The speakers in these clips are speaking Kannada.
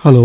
ಹಲೋ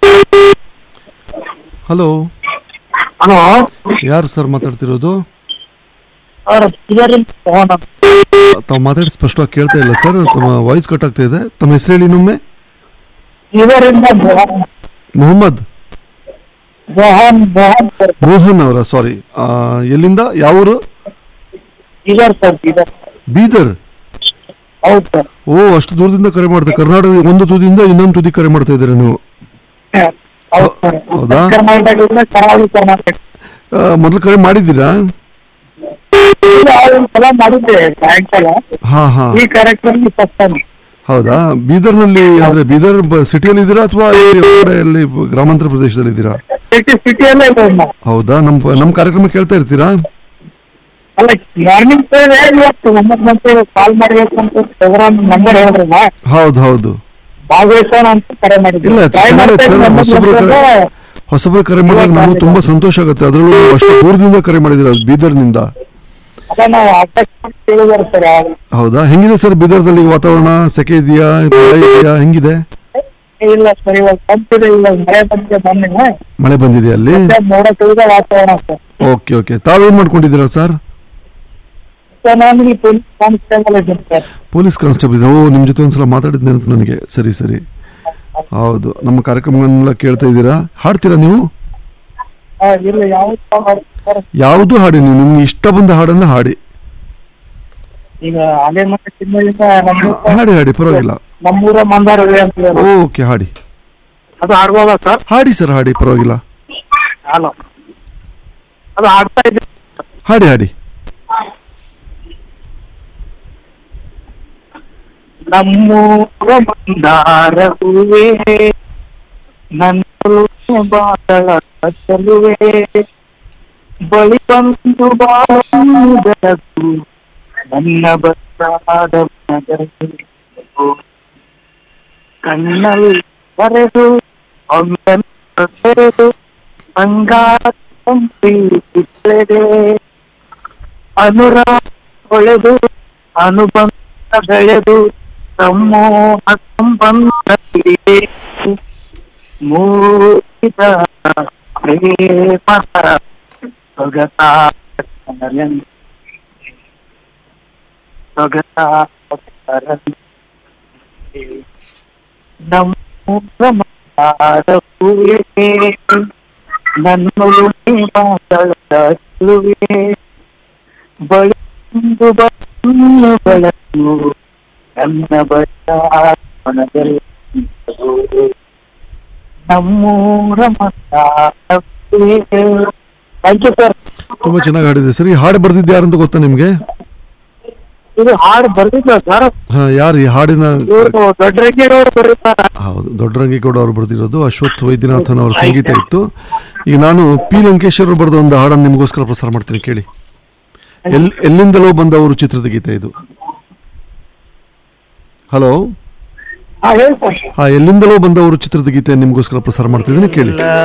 ಹಲೋ ಹಲೋ ಯಾರು ಸರ್ ಮಾತಾಡ್ತಿರೋದು ಸರ್ ಇದರಿಂದ ಫೋನ್ ತಾವು ಮಾತಾಡಿ ಸ್ಪಷ್ಟವಾಗಿ ಕೇಳ್ತಾ ಇಲ್ಲ ಸರ್ ತಮ್ಮ ವಾಯ್ಸ್ ಕಟ್ ಆಗ್ತಾ ಇದೆ ತಮ್ಮ ಹೆಸರು ಹೇಳಿ ಇನ್ನೊಮ್ಮೆ ಇದರಿಂದ ಮೋಹನ್ ಮೊಹಮ್ಮದ್ ಮೋಹನ್ ಮೋಹನ್ ಸರ್ ಮೋಹನ್ ಅವರ ಸಾರಿ ಎಲ್ಲಿಂದ ಯಾವೂರು ಇದರ್ ಸರ್ ಇದರ್ ಬೀದರ್ ಹೌದು ಸರ್ ಓ ಅಷ್ಟು ದೂರದಿಂದ ಕರೆ ಮಾಡ್ತಾ ಕರ್ನಾಟಕ ಒಂದು ತುದಿಯಿಂದ ಇನ್ನೊಂದು ತುದಿ ಕರೆ ಮಾಡ್ತಾ ಇದ್ದೀರಾ ನೀವು ಹೌದು ಸರ್ ಹೌದಾ? ಉತ್ತರ ಕರ್ನಾಟಕದಿಂದ ಕರಾವಳಿ ಕರ್ನಾಟಕ ಆ, ಮೊದಲು ಕರೆ ಮಾಡಿದ್ದೀರಾ ಈಗ ಒಂದು ಸಲ ಮಾಡಿದ್ದೆ ಸಾಯಂಕಾಲ ಹಾ ಹಾ ಈ ಕಾರ್ಯಕ್ರಮ ಫಸ್ಟ್ ಟೈಮ್ ಹೌದಾ ಬೀದರ್ನಲ್ಲಿ ಅಂದ್ರೆ ಬೀದರ್ ಸಿಟಿಯಲ್ಲಿ ಇದ್ದೀರಾ ಅಥವಾ ಎಲ್ಲಿ ಗ್ರಾಮಾಂತರ ಪ್ರದೇಶದಲ್ಲಿ ಇದ್ದೀರಾ ಸಿಟಿ ಸಿಟಿಯಲ್ಲೇ ಇದೆ ನಾವು ಹೌದಾ ನಮ್ಮ ನಮ್ಮ ಕಾರ್ಯಕ್ರಮ ಕೇಳ್ತಾ ಇರ್ತೀರಾ ಅಲ್ಲ ಮಾರ್ನಿಂಗ್ ಇವತ್ತು ಒಂಬತ್ತು ಗಂಟೆ ಕಾಲ್ ಮಾಡ್ಬೇಕು ಅಂತ ಪ್ರೋಗ್ರಾಮ್ ನಂಬರ್ ಹೇಳಿದ್ರಲ್ಲ ಹೌದು ಹೌದು ಭಾಗವಹಿಸೋಣ ಅಂತ ಕರೆ ಮಾಡಿದ್ದೆ ಇಲ್ಲ Try ಚೆನ್ನಾಗಿದೆ ಮಾಡ್ತಾ ಸರ್ ಇದ್ದೀನಿ, ಒಂಬತ್ತು ಹೊಸಬ್ರು ಕರೆ ಗಂಟೆಗೆ ಹೊಸಬ್ರು ಕರೆ ಮಾಡಿದಾಗ ನಮಗೂ ತುಂಬಾ ಸಂತೋಷ ಆಗುತ್ತೆ ಅದರಲ್ಲೂ ಅಷ್ಟು ದೂರದಿಂದ ಕರೆ ಮಾಡಿದ್ದೀರಾ ಬೀದರ್ನಿಂದ ಅದ ನಾವು ಅಕಸ್ಮಾತ್ ಕೇಳಿದಾರೆ ಸರ್ ಹೌದಾ ಹೆಂಗಿದೆ ಸರ್ ಬೀದರ್ದಲ್ಲಿ ವಾತಾವರಣ ಸೆಕೆ ಇದೆಯಾ ಮಳೆ ಇದೆಯಾ ಹೆಂಗಿದೆ ಇಲ್ಲ ಸರ್ ಇವಾಗ ತಂಪಿದೆ ಇವಾಗ ಮಳೆ ಬಂದಿದೆ ಬಂದಿಲ್ಲ ಮಳೆ ಬಂದಿದೆ ಅಲ್ಲಿ ಮತ್ತೆ ಮೋಡ ಕವಿದ ವಾತಾವರಣ ಸರ್ ಓಕೆ ಓಕೆ ತಾವೇನ್ ಮಾಡ್ಕೊಂಡಿದ್ದೀರಾ ಸರ್ ಸರ್ ನಾನು ಇಲ್ಲಿ ಪೊಲೀಸ್ ಕಾನ್ಸ್ಟೇಬಲ್ ಇದ್ದೀನಿ ಸರ್ ಪೊಲೀಸ್ ಕಾನ್ಸ್ಟೇಬಲ್ ಓ ನಿಮ್ಮ ಜೊತೆ ಒಂದ್ಸಲ ಮಾತಾಡಿದ್ದೆ ನೆನಪು ನನಗೆ ಸರಿ ಸರಿ ಹೌದು ನಮ್ಮ ಕಾರ್ಯಕ್ರಮಗಳನ್ನೆಲ್ಲ ಕೇಳ್ತಾ ಇದ್ದೀರಾ ಹಾಡ್ತೀರಾ ನೀವು ಆ, ಇಲ್ಲ ಯಾವ ಸರ್ ಯಾವುದು ಹಾಡಿ ನೀವು ನಿಮ್ಗೆ ಇಷ್ಟ ಬಂದ ಹಾಡನ್ನ ಹಾಡಿ ಈಗ ಅಲೆ ಮತ್ತೆ ಚಿನ್ನದಿಂದ ನಮ್ಮ ಹಾಡಿ ಹಾಡಿ ಪರವಾಗಿಲ್ಲ ನಮ್ಮೂರ ಮಂದಾರವೇ ಅಂತ ಹೇಳಿ. ಓಕೆ ಹಾಡಿ ಅದು ಹಾಡ್ಬೋದಾ ಸರ್ ಹಾಡಿ ಸರ್ ಹಾಡಿ ಪರವಾಗಿಲ್ಲ ಹಲೋ ಅದು ಹಾಡ್ತಾ ಇದ್ದೀನಿ ಹಾಡಿ ಹಾಡಿ ನಮ್ಮೂರ ಮಂದಾರ ಹೂವೇ ನನ್ನ ಬಾಳ ಚೆಲುವೆ ಬಳಿ ಬಂದು ಬಾಳು ಬೆಳಕು ನನ್ನ ಬಸ್ಸಾದ ಮನದಲ್ಲಿ ಕಣ್ಣಲ್ಲಿ ಬರೆದು ಒಮ್ಮೆ ತೆರೆದು ಬಂಗಾರ ಪ್ರೀತಿಸಿದೆ ಅನುರಾಗ ಹೊಳೆದು ಅನುಬಂಧ ಬೆಳೆದು ಸಮೂಹ ಸಂಬಂಧವಿದೆ ಮೂಡಿದ ಪ್ರೇಮದ ಸೊಗಸಾರ ಸೊಗಸಾರ ನಮ್ಮ ಮಾತಾಡ ಹೂವಿಗೆ ನನ್ನುಳುಮೆ ಮಾತಾಡ ಚೆಲುವೆ ಬಳಿಂದು ಬನ್ನು ಬೆಳಕು ನನ್ನ ಬಣ್ಣದಲ್ಲಿ ನಮ್ಮೂರ ಮಾತಾಡ ಥ್ಯಾಂಕ್ ಯು ಸರ್ ತುಂಬಾ ಚೆನ್ನಾಗಿ ಹಾಡಿದೆ ಸರಿ ಹಾಡು ಬರ್ದಿದ್ದು ಯಾರಂತ ಗೊತ್ತಾ ನಿಮ್ಗೆ ಇದು ಹಾಡು ಬರ್ದಿದ್ದ ಸರ್ ಹಾ ಯಾರು ಈ ಹಾಡಿನ ಇವರು ದೊಡ್ಡರಂಗೇರವ್ರು ಬರೀತಾರ ಹೌದು ದೊಡ್ಡರಂಗೇಗೌಡ ಅವರು ಬರೆದಿರೋದು ಅಶ್ವಥ್ ವೈದ್ಯನಾಥನ್ ಅವರ ಸಂಗೀತ ಇತ್ತು ಈಗ ನಾನು ಪಿ ಲಂಕೇಶ್ವರ್ ಬರೆದ ಒಂದು ಹಾಡನ್ನು ನಿಮಗೋಸ್ಕರ ಪ್ರಸಾರ ಮಾಡ್ತೀನಿ ಕೇಳಿ ಎಲ್ ಎಲ್ಲಿಂದಲೋ ಬಂದವರು ಚಿತ್ರದ ಗೀತೆ ಇದು ಹಲೋ ಹಾ ಹೇಳಿ ಸರ್ ಹಾ ಎಲ್ಲಿಂದಲೋ ಬಂದವರು ಚಿತ್ರದ ಗೀತೆ ನಿಮಗೋಸ್ಕರ ಪ್ರಸಾರ ಮಾಡ್ತಿದ್ದೀನಿ ಕೇಳಿ